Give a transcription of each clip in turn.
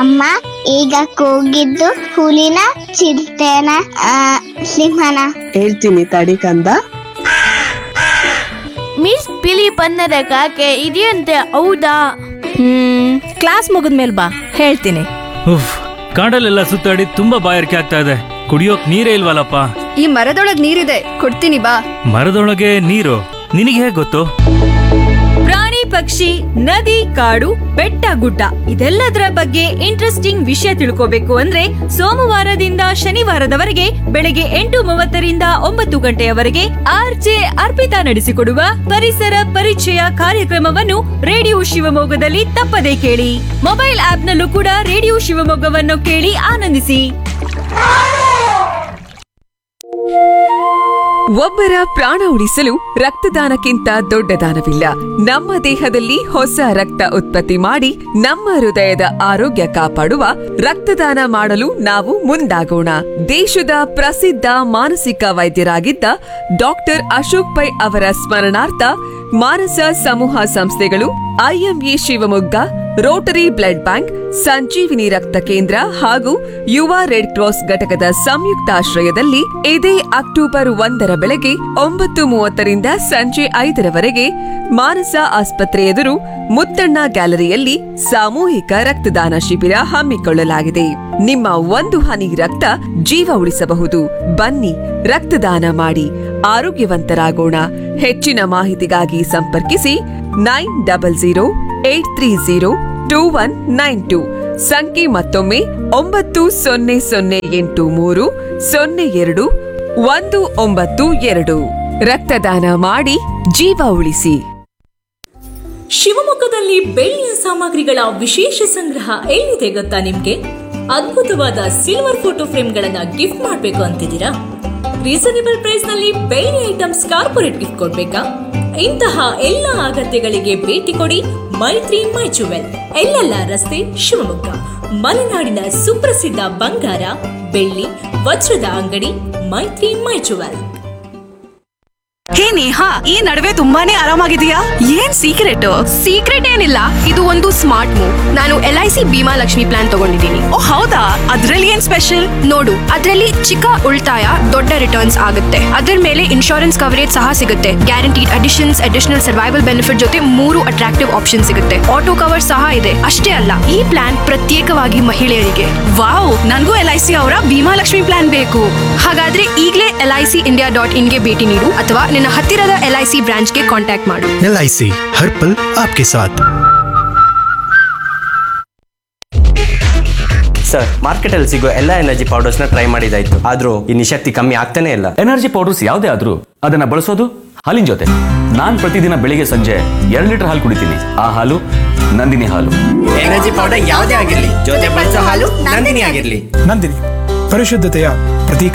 ಅಮ್ಮ ಈಗ ಕೂಗಿದ್ದು ಹುಲಿನ ಚಿರತೆನ ಆ, ಸಿಂಹನ ಹೇಳ್ತೀನಿ ತಡಿ ಕಂದ ಮಿಸ್ ಬಿಳಿ ಬಣ್ಣದ ಕಾಗೆ ಇದೆಯಂತೆ ಹೌದಾ ಹ್ಮ್ ಕ್ಲಾಸ್ ಮುಗಿದ್ಮೇಲೆ ಬಾ ಹೇಳ್ತೀನಿ ಉಫ್ ಕಾಡಲ್ಲೆಲ್ಲ ಸುತ್ತಾಡಿ ತುಂಬಾ ಬಾಯಾರಿಕೆ ಆಗ್ತಾ ಇದೆ ಕುಡಿಯೋಕ್ ನೀರೇ ಇಲ್ವಲ್ಲಪ್ಪ ಈ ಮರದೊಳಗ್ ನೀರಿದೆ ಕೊಡ್ತೀನಿ ಬಾ ಮರದೊಳಗೆ ನೀರು ನಿನಗೆ ಹೇಗೆ ಗೊತ್ತು ಪ್ರಾಣಿ ಪಕ್ಷಿ ನದಿ ಕಾಡು ಬೆಟ್ಟ ಗುಡ್ಡ ಇದೆಲ್ಲದರ ಬಗ್ಗೆ ಇಂಟ್ರೆಸ್ಟಿಂಗ್ ವಿಷಯ ತಿಳ್ಕೋಬೇಕು ಅಂದ್ರೆ ಸೋಮವಾರದಿಂದ ಶನಿವಾರದವರೆಗೆ ಬೆಳಗ್ಗೆ ಎಂಟು ಮೂವತ್ತರಿಂದ ಒಂಬತ್ತು ಗಂಟೆಯವರೆಗೆ ಆರ್ಜೆ ಅರ್ಪಿತಾ ನಡೆಸಿಕೊಡುವ ಪರಿಸರ ಪರಿಚಯ ಕಾರ್ಯಕ್ರಮವನ್ನು ರೇಡಿಯೋ ಶಿವಮೊಗ್ಗದಲ್ಲಿ ತಪ್ಪದೇ ಕೇಳಿ ಮೊಬೈಲ್ ಆಪ್ನಲ್ಲೂ ಕೂಡ ರೇಡಿಯೋ ಶಿವಮೊಗ್ಗವನ್ನು ಕೇಳಿ ಆನಂದಿಸಿ ಒಬ್ಬರ ಪ್ರಾಣ ಉಳಿಸಲು ರಕ್ತದಾನಕ್ಕಿಂತ ದೊಡ್ಡ ದಾನವಿಲ್ಲ ನಮ್ಮ ದೇಹದಲ್ಲಿ ಹೊಸ ರಕ್ತ ಉತ್ಪತ್ತಿ ಮಾಡಿ ನಮ್ಮ ಹೃದಯದ ಆರೋಗ್ಯ ಕಾಪಾಡುವ ರಕ್ತದಾನ ಮಾಡಲು ನಾವು ಮುಂದಾಗೋಣ ದೇಶದ ಪ್ರಸಿದ್ಧ ಮಾನಸಿಕ ವೈದ್ಯರಾಗಿದ್ದ ಡಾಕ್ಟರ್ ಅಶೋಕ್ ಪೈ ಅವರ ಸ್ಮರಣಾರ್ಥ ಮಾನಸ ಸಮೂಹ ಸಂಸ್ಥೆಗಳು IMA Shivamogga Rotary blood bank Sanjeevini ರಕ್ತ ಕೇಂದ್ರ ಹಾಗೂ ಯುವ ರೆಡ್ ಕ್ರಾಸ್ ಘಟಕದ ಸಂಯುಕ್ತಾಶ್ರಯದಲ್ಲಿ ಇದೇ ಅಕ್ಟೋಬರ್ ಒಂದರ ಬೆಳಗ್ಗೆ ಒಂಬತ್ತು ಮೂವತ್ತರಿಂದ ಸಂಜೆ ಐದರವರೆಗೆ ಮಾನಸ ಆಸ್ಪತ್ರೆ ಎದುರು ಮುತ್ತಣ್ಣ ಗ್ಯಾಲರಿಯಲ್ಲಿ ಸಾಮೂಹಿಕ ರಕ್ತದಾನ ಶಿಬಿರ ಹಮ್ಮಿಕೊಳ್ಳಲಾಗಿದೆ ನಿಮ್ಮ ಒಂದು ಹನಿ ರಕ್ತ ಜೀವ ಉಳಿಸಬಹುದು ಬನ್ನಿ ರಕ್ತದಾನ ಮಾಡಿ ಆರೋಗ್ಯವಂತರಾಗೋಣ ಹೆಚ್ಚಿನ ಮಾಹಿತಿಗಾಗಿ ಸಂಪರ್ಕಿಸಿ nine double zero eight three zero two one nine two ಸಂಖ್ಯೆ ಮತ್ತೊಮ್ಮೆ ಒಂಬತ್ತು ಸೊನ್ನೆ ಸೊನ್ನೆ ಎಂಟು ಮೂರು ಸೊನ್ನೆ ಎರಡು ಒಂದು ಒಂಬತ್ತು ಎರಡು ರಕ್ತದಾನ ಮಾಡಿ ಜೀವ ಉಳಿಸಿ ಶಿವಮೊಗ್ಗದಲ್ಲಿ ಬೆಳ್ಳಿಯ ಸಾಮಗ್ರಿಗಳ ವಿಶೇಷ ಸಂಗ್ರಹ ಎಲ್ಲಿದೆ ಗೊತ್ತಾ ನಿಮ್ಗೆ ಅದ್ಭುತವಾದ ಸಿಲ್ವರ್ ಫೋಟೋ ಫ್ರೇಮ್ಗಳನ್ನ ಗಿಫ್ಟ್ ಮಾಡ್ಬೇಕು ಅಂತಿದ್ದೀರಾ ರೀಸನೇಬಲ್ ಪ್ರೈಸ್ ನಲ್ಲಿ ಬೆಳ್ಳಿ ಐಟಮ್ಸ್ ಕಾರ್ಪೊರೇಟ್ ಗಿಫ್ಟ್ ಕೊಡ್ಬೇಕಾ ಇಂತಹ ಎಲ್ಲ ಅಗತ್ಯಗಳಿಗೆ ಭೇಟಿ ಕೊಡಿ ಮೈತ್ರಿ ಮೈ ಜುವೆಲ್ ಎಲ್ಲೆಲ್ಲ ರಸ್ತೆ ಶಿವಮೊಗ್ಗ ಮಲೆನಾಡಿನ ಸುಪ್ರಸಿದ್ಧ ಬಂಗಾರ ಬೆಳ್ಳಿ ವಜ್ರದ ಅಂಗಡಿ ಮೈತ್ರಿ ಮೈ ಜುವೆಲ್ ಹೇ ನೇಹಾ ಈ ನಡುವೆ ತುಂಬಾನೇ ಆರಾಮಾಗಿದೆಯಾ ಏನ್ ಸೀಕ್ರೆಟ್ ಸೀಕ್ರೆಟ್ ಏನಿಲ್ಲ ಇದು ಒಂದು ಸ್ಮಾರ್ಟ್ ಮೂವ್ ನಾನು L I C Bhima Lakshmi plan ತಗೊಂಡಿದ್ದೀನಿ ಓ ಹೌದಾ ಅದ್ರಲ್ಲಿ ಏನ್ ಸ್ಪೆಷಲ್ ನೋಡು ಅದರಲ್ಲಿ ಚಿಕ್ಕ ಉಳಿತಾಯ ದೊಡ್ಡ ರಿಟರ್ನ್ಸ್ ಆಗುತ್ತೆ ಅದರ ಮೇಲೆ ಇನ್ಶೂರೆನ್ಸ್ ಕವರೇಜ್ ಸಹ ಸಿಗುತ್ತೆ guaranteed additions additional survival benefit ಜೊತೆ ಮೂರು ಅಟ್ರಾಕ್ಟಿವ್ ಆಪ್ಷನ್ ಸಿಗುತ್ತೆ ಆಟೋ ಕವರ್ ಸಹ ಇದೆ ಅಷ್ಟೇ ಅಲ್ಲ ಈ ಪ್ಲಾನ್ ಪ್ರತ್ಯೇಕವಾಗಿ ಮಹಿಳೆಯರಿಗೆ ವಾವ್ ನನ್ಗೂ ಎಲ್ ಐ ಸಿ ಅವರ ಭೀಮಾ ಲಕ್ಷ್ಮಿ ಪ್ಲಾನ್ ಬೇಕು ಹಾಗಾದ್ರೆ ಈಗಲೇ L I C India dot ಇನ್ಗೆ ಭೇಟಿ ನೀಡು ಅಥವಾ ನಿನ್ನ ಹತ್ತಿರದ ಎಲ್ ಐ ಸಿ ಬ್ರಾಂಚ್ಗೆ ಕಾಂಟ್ಯಾಕ್ಟ್ ಮಾಡು एल आई सी हर पल आपके साथ ಸರ್ ಮಾರ್ಕೆಟ್ ಅಲ್ಲಿ ಸಿಗೋ ಎಲ್ಲಾ ಎನರ್ಜಿ ಪೌಡರ್ಸ್ ನ ಟ್ರೈ ಮಾಡಿದಾಯ್ತು ಆದ್ರೂ ಈ ನಿಶಕ್ತಿ ಕಮ್ಮಿ ಆಗ್ತಾನೆ ಇಲ್ಲ ಎನರ್ಜಿ ಪೌಡರ್ಸ್ ಯಾವುದೇ ಆದ್ರೂ ಅದನ್ನ ಬಳಸೋದು ಹಾಲಿನ ಜೊತೆ ನಾನ್ ಪ್ರತಿದಿನ ಬೆಳಿಗ್ಗೆ ಸಂಜೆ ಎರಡು ಲೀಟರ್ ಹಾಲು ಕುಡಿತೀನಿ ಆ ಹಾಲು ನಂದಿನಿ ಹಾಲು ಎನರ್ಜಿ ಪೌಡರ್ ಯಾವುದೇ ಆಗಿರ್ಲಿ ಜೊತೆ ಬಳಸೋ ಹಾಲು ನಂದಿನಿ ಆಗಿರ್ಲಿ ನಂದಿನಿ ಪರಿಶುದ್ಧತೆಯ ಪ್ರತೀಕ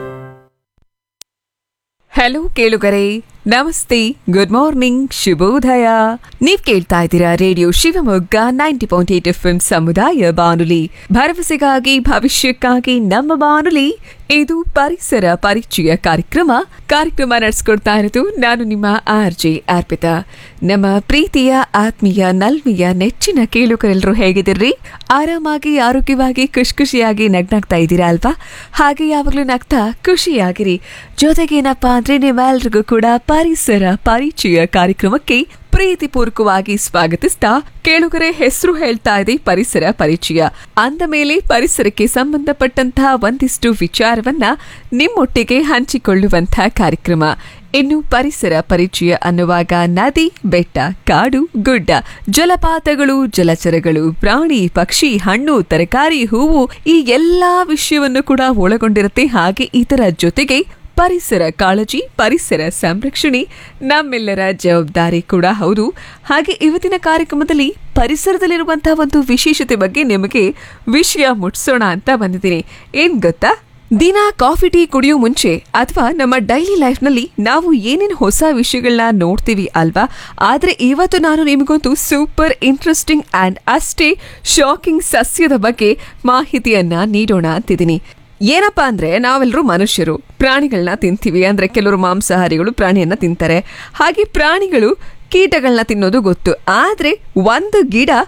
ಹಲೋ ಕೇಳುಗರೆ ನಮಸ್ತೆ ಗುಡ್ ಮಾರ್ನಿಂಗ್ ಶುಭೋದಯ ನೀವ್ ಕೇಳ್ತಾ ಇದ್ದೀರಾ radio Shivamogga ninety point eight F M ಸಮುದಾಯ ಬಾನುಲಿ ಭರವಸೆಗಾಗಿ ಭವಿಷ್ಯಕ್ಕಾಗಿ ನಮ್ಮ ಬಾನುಲಿ ಇದು ಪರಿಸರ ಪರಿಚಯ ಕಾರ್ಯಕ್ರಮ ಕಾರ್ಯಕ್ರಮ ನಡೆಸ್ಕೊಡ್ತಾ ಇರೋದು ನಾನು ನಿಮ್ಮ ಆರ್ ಜೆ ಅರ್ಪಿತಾ ನಮ್ಮ ಪ್ರೀತಿಯ ಆತ್ಮೀಯ ನಲ್ಮಿಯ ನೆಚ್ಚಿನ ಕೇಳುಗರೆಲ್ಲರೂ ಹೇಗಿದ್ದೀರಿ ಆರಾಮಾಗಿ ಆರೋಗ್ಯವಾಗಿ ಖುಷಿ ಖುಷಿಯಾಗಿ ನಗ್ನಾಗ್ತಾ ಇದ್ದೀರಾ ಅಲ್ವಾ ಹಾಗೆ ಯಾವಾಗಲೂ ನಗ್ತಾ ಖುಷಿಯಾಗಿರಿ ಜೊತೆಗೇನಪ್ಪಾ ಅಂದ್ರೆ ನಿಮ್ಮೆಲ್ರಿಗೂ ಕೂಡ ಪರಿಸರ ಪರಿಚಯ ಕಾರ್ಯಕ್ರಮಕ್ಕೆ ಪ್ರೀತಿಪೂರ್ವಕವಾಗಿ ಸ್ವಾಗತಿಸ್ತಾ ಕೇಳುಗರೆ ಹೆಸರು ಹೇಳ್ತಾ ಇದೆ ಪರಿಸರ ಪರಿಚಯ ಅಂದ ಮೇಲೆ ಪರಿಸರಕ್ಕೆ ಸಂಬಂಧಪಟ್ಟಂತಹ ಒಂದಿಷ್ಟು ವಿಚಾರವನ್ನ ನಿಮ್ಮೊಟ್ಟಿಗೆ ಹಂಚಿಕೊಳ್ಳುವಂತಹ ಕಾರ್ಯಕ್ರಮ ಇನ್ನು ಪರಿಸರ ಪರಿಚಯ ಅನ್ನುವಾಗ ನದಿ ಬೆಟ್ಟ ಕಾಡು ಗುಡ್ಡ ಜಲಪಾತಗಳು ಜಲಚರಗಳು ಪ್ರಾಣಿ ಪಕ್ಷಿ ಹಣ್ಣು ತರಕಾರಿ ಹೂವು ಈ ಎಲ್ಲಾ ವಿಷಯವನ್ನು ಕೂಡ ಒಳಗೊಂಡಿರುತ್ತೆ ಹಾಗೆ ಇದರ ಜೊತೆಗೆ ಪರಿಸರ ಕಾಳಜಿ ಪರಿಸರ ಸಂರಕ್ಷಣೆ ನಮ್ಮೆಲ್ಲರ ಜವಾಬ್ದಾರಿ ಕೂಡ ಹೌದು ಹಾಗೆ ಇವತ್ತಿನ ಕಾರ್ಯಕ್ರಮದಲ್ಲಿ ಪರಿಸರದಲ್ಲಿರುವಂತಹ ಒಂದು ವಿಶೇಷತೆ ಬಗ್ಗೆ ನಿಮಗೆ ವಿಷಯ ಮುಟ್ಸೋಣ ಅಂತ ಬಂದಿದ್ದೀನಿ ಏನ್ ಗೊತ್ತಾ ದಿನ ಕಾಫಿ ಟೀ ಕುಡಿಯೋ ಮುಂಚೆ ಅಥವಾ ನಮ್ಮ ಡೈಲಿ ಲೈಫ್ನಲ್ಲಿ ನಾವು ಏನೇನು ಹೊಸ ವಿಷಯಗಳನ್ನ ನೋಡ್ತೀವಿ ಅಲ್ವಾ ಆದ್ರೆ ಇವತ್ತು ನಾನು ನಿಮಗೊಂದು ಸೂಪರ್ ಇಂಟ್ರೆಸ್ಟಿಂಗ್ ಆ್ಯಂಡ್ ಅಷ್ಟೇ ಶಾಕಿಂಗ್ ಸಸ್ಯದ ಬಗ್ಗೆ ಮಾಹಿತಿಯನ್ನ ನೀಡೋಣ ಅಂತಿದ್ದೀನಿ ಏನಪ್ಪಾ ಅಂದ್ರೆ ನಾವೆಲ್ಲರೂ ಮನುಷ್ಯರು ಪ್ರಾಣಿಗಳನ್ನ ತಿಂತೀವಿ ಅಂದ್ರೆ ಕೆಲವರು ಮಾಂಸಾಹಾರಿಗಳು ಪ್ರಾಣಿಯನ್ನ ತಿಂತಾರೆ ಹಾಗೆ ಪ್ರಾಣಿಗಳು ಕೀಟಗಳನ್ನ ತಿನ್ನೋದು ಗೊತ್ತು ಆದ್ರೆ ಒಂದು ಗಿಡ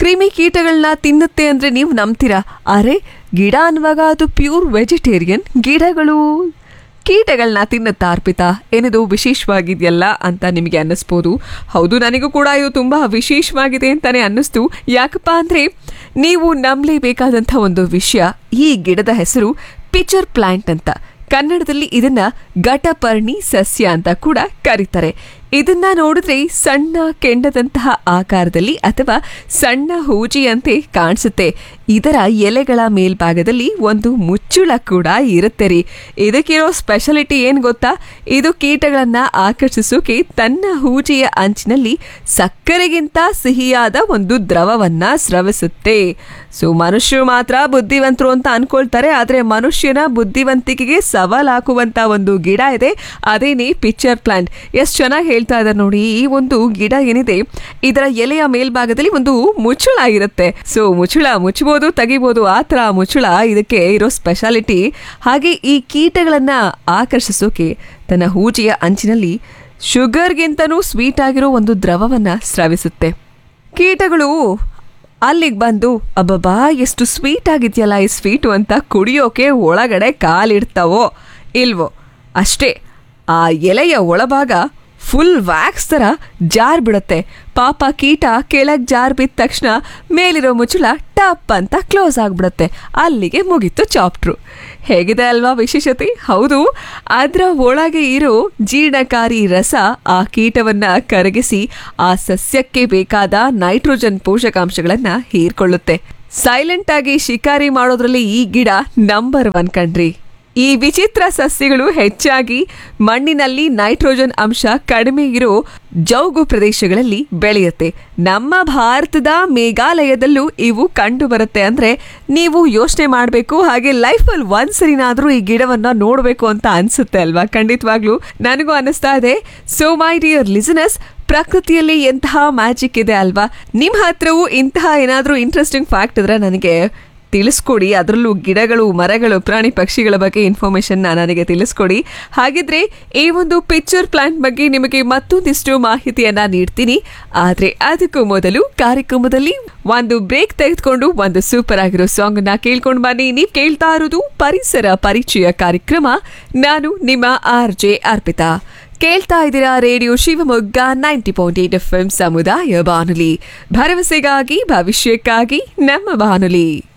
ಕ್ರಿಮಿ ಕೀಟಗಳನ್ನ ತಿನ್ನುತ್ತೆ ಅಂದ್ರೆ ನೀವು ನಂಬ್ತೀರಾ ಅರೆ ಗಿಡ ಅನ್ನುವಾಗ ಅದು ಪ್ಯೂರ್ ವೆಜಿಟೇರಿಯನ್ ಗಿಡಗಳು ಕೀಟಗಳನ್ನ ತಿನ್ನುತ್ತಾ ಅರ್ಪಿತಾ ಏನಿದು ವಿಶೇಷವಾಗಿದೆಯಲ್ಲ ಅಂತ ನಿಮಗೆ ಅನ್ನಿಸ್ಬೋದು ಹೌದು ನನಗೂ ಕೂಡ ಇದು ತುಂಬಾ ವಿಶೇಷವಾಗಿದೆ ಅಂತಾನೆ ಅನ್ನಿಸ್ತು ಯಾಕಪ್ಪ ಅಂದ್ರೆ ನೀವು ನಂಬಲೇಬೇಕಾದಂಥ ಒಂದು ವಿಷಯ ಈ ಗಿಡದ ಹೆಸರು ಪಿಚರ್ ಪ್ಲಾಂಟ್ ಅಂತ ಕನ್ನಡದಲ್ಲಿ ಇದನ್ನ ಘಟಪರ್ಣಿ ಸಸ್ಯ ಅಂತ ಕೂಡ ಕರೀತಾರೆ ಇದನ್ನ ನೋಡಿದ್ರೆ ಸಣ್ಣ ಕೆಂಡದಂತಹ ಆಕಾರದಲ್ಲಿ ಅಥವಾ ಸಣ್ಣ ಹೂಜಿಯಂತೆ ಕಾಣಿಸುತ್ತೆ ಇದರ ಎಲೆಗಳ ಮೇಲ್ಭಾಗದಲ್ಲಿ ಒಂದು ಮುಚ್ಚುಳ ಕೂಡ ಇರುತ್ತೆ ರೀ ಇದಕ್ಕಿರೋ ಸ್ಪೆಷಾಲಿಟಿ ಏನ್ ಗೊತ್ತಾ ಇದು ಕೀಟಗಳನ್ನ ಆಕರ್ಷಿಸೋಕೆ ತನ್ನ ಹೂಜಿಯ ಅಂಚಿನಲ್ಲಿ ಸಕ್ಕರೆಗಿಂತ ಸಿಹಿಯಾದ ಒಂದು ದ್ರವವನ್ನ ಸ್ರವಿಸುತ್ತೆ ಸೊ ಮನುಷ್ಯರು ಮಾತ್ರ ಬುದ್ಧಿವಂತರು ಅಂತ ಅನ್ಕೊಳ್ತಾರೆ ಆದ್ರೆ ಮನುಷ್ಯನ ಬುದ್ಧಿವಂತಿಕೆಗೆ ಸವಾಲ್ ಹಾಕುವಂತ ಒಂದು ಗಿಡ ಇದೆ ಅದೇನೇ ಪಿಕ್ಚರ್ ಪ್ಲಾಂಟ್ ಎಷ್ಟು ಚೆನ್ನಾಗಿ ಹೇಳ್ತಾ ಇದ್ದಾರೆ ನೋಡಿ ಈ ಒಂದು ಗಿಡ ಏನಿದೆ ಇದರ ಎಲೆಯ ಮೇಲ್ಭಾಗದಲ್ಲಿ ಒಂದು ಮುಚ್ಚುಳ ಇರುತ್ತೆ ಸೊ ಮುಚ್ಚುಳ ಮುಚ್ಚಬಹುದು ತೆಗಿಬಹುದು ಆ ತರ ಮುಚ್ಚುಳ ಇದಕ್ಕೆ ಇರೋ ಸ್ಪೆಷಾಲಿಟಿ ಹಾಗೆ ಈ ಕೀಟಗಳನ್ನ ಆಕರ್ಷಿಸೋಕೆ ತನ್ನ ಹೂಜಿಯ ಅಂಚಿನಲ್ಲಿ ಶುಗರ್ಗಿಂತನೂ ಸ್ವೀಟ್ ಆಗಿರೋ ಒಂದು ದ್ರವವನ್ನ ಸ್ರವಿಸುತ್ತೆ ಕೀಟಗಳು ಅಲ್ಲಿಗೆ ಬಂದು ಅಬ್ಬಬ್ಬಾ ಎಷ್ಟು ಸ್ವೀಟ್ ಆಗಿದೆಯಲ್ಲ ಈ ಸ್ವೀಟು ಅಂತ ಕುಡಿಯೋಕೆ ಒಳಗಡೆ ಕಾಲಿಡ್ತಾವೋ ಇಲ್ವೋ ಅಷ್ಟೇ ಆ ಎಲೆಯ ಒಳಭಾಗ ಫುಲ್ ವ್ಯಾಕ್ಸ್ ಥರ ಜಾರ್ ಬಿಡುತ್ತೆ ಪಾಪ ಕೀಟ ಕೆಳಗೆ ಜಾರ್ ಬಿದ್ದ ತಕ್ಷಣ ಮೇಲಿರೋ ಮುಚ್ಚುಳ ಟಪ್ ಅಂತ ಕ್ಲೋಸ್ ಆಗ್ಬಿಡುತ್ತೆ ಅಲ್ಲಿಗೆ ಮುಗೀತು ಚಾಪ್ಟ್ರು ಹೇಗಿದೆ ಅಲ್ವಾ ವಿಶೇಷತೆ ಹೌದು ಅದರ ಒಳಗೆ ಇರೋ ಜೀರ್ಣಕಾರಿ ರಸ ಆ ಕೀಟವನ್ನ ಕರಗಿಸಿ ಆ ಸಸ್ಯಕ್ಕೆ ಬೇಕಾದ ನೈಟ್ರೋಜನ್ ಪೋಷಕಾಂಶಗಳನ್ನ ಹೀರ್ಕೊಳ್ಳುತ್ತೆ ಸೈಲೆಂಟ್ ಆಗಿ ಶಿಕಾರಿ ಮಾಡೋದ್ರಲ್ಲಿ ಈ ಗಿಡ ನಂಬರ್ ಒನ್ ಕಣ್ರಿ ಈ ವಿಚಿತ್ರ ಸಸ್ಯಗಳು ಹೆಚ್ಚಾಗಿ ಮಣ್ಣಿನಲ್ಲಿ ನೈಟ್ರೋಜನ್ ಅಂಶ ಕಡಿಮೆ ಇರೋ ಜೌಗು ಪ್ರದೇಶಗಳಲ್ಲಿ ಬೆಳೆಯುತ್ತೆ ನಮ್ಮ ಭಾರತದ ಮೇಘಾಲಯದಲ್ಲೂ ಇವು ಕಂಡು ಬರುತ್ತೆ ಅಂದ್ರೆ ನೀವು ಯೋಚನೆ ಮಾಡಬೇಕು ಹಾಗೆ ಲೈಫಲ್ಲಿ ಒಂದ್ಸರಿನಾದ್ರೂ ಈ ಗಿಡವನ್ನ ನೋಡಬೇಕು ಅಂತ ಅನ್ಸುತ್ತೆ ಅಲ್ವಾ ಖಂಡಿತವಾಗ್ಲೂ ನನಗೂ ಅನಿಸ್ತಾ ಇದೆ ಸೊ ಮೈ ಡಿಯರ್ ಲಿಸನಸ್ ಪ್ರಕೃತಿಯಲ್ಲಿ ಎಂತಹ ಮ್ಯಾಜಿಕ್ ಇದೆ ಅಲ್ವಾ ನಿಮ್ಮ ಹತ್ರವೂ ಇಂತಹ ಏನಾದರೂ ಇಂಟ್ರೆಸ್ಟಿಂಗ್ ಫ್ಯಾಕ್ಟ್ ಇದ್ರೆ ನನಗೆ ತಿಳಿಸ್ಕೊಡಿ ಅದರಲ್ಲೂ ಗಿಡಗಳು ಮರಗಳು ಪ್ರಾಣಿ ಪಕ್ಷಿಗಳ ಬಗ್ಗೆ ಇನ್ಫಾರ್ಮೇಶನ್ನ ನನಗೆ ತಿಳಿಸ್ಕೊಡಿ ಹಾಗಿದ್ರೆ ಈ ಒಂದು ಪಿಕ್ಚರ್ ಪ್ಲಾಂಟ್ ಬಗ್ಗೆ ನಿಮಗೆ ಮತ್ತೊಂದಿಷ್ಟು ಮಾಹಿತಿಯನ್ನ ನೀಡ್ತೀನಿ ಆದ್ರೆ ಅದಕ್ಕೂ ಮೊದಲು ಕಾರ್ಯಕ್ರಮದಲ್ಲಿ ಒಂದು ಬ್ರೇಕ್ ತೆಗೆದುಕೊಂಡು ಒಂದು ಸೂಪರ್ ಆಗಿರೋ ಸಾಂಗ್ ನ ಕೇಳ್ಕೊಂಡು ಬನ್ನಿ ನೀವು ಕೇಳ್ತಾ ಇರೋದು ಪರಿಸರ ಪರಿಚಯ ಕಾರ್ಯಕ್ರಮ ನಾನು ನಿಮ್ಮ ಆರ್ ಜೆ ಅರ್ಪಿತಾ ಕೇಳ್ತಾ ಇದ್ದೀರಾ radio Shivamogga ninety point eight F M ಸಮುದಾಯ ಬಾನುಲಿ ಭರವಸೆಗಾಗಿ ಭವಿಷ್ಯಕ್ಕಾಗಿ ನಮ್ಮ ಬಾನುಲಿ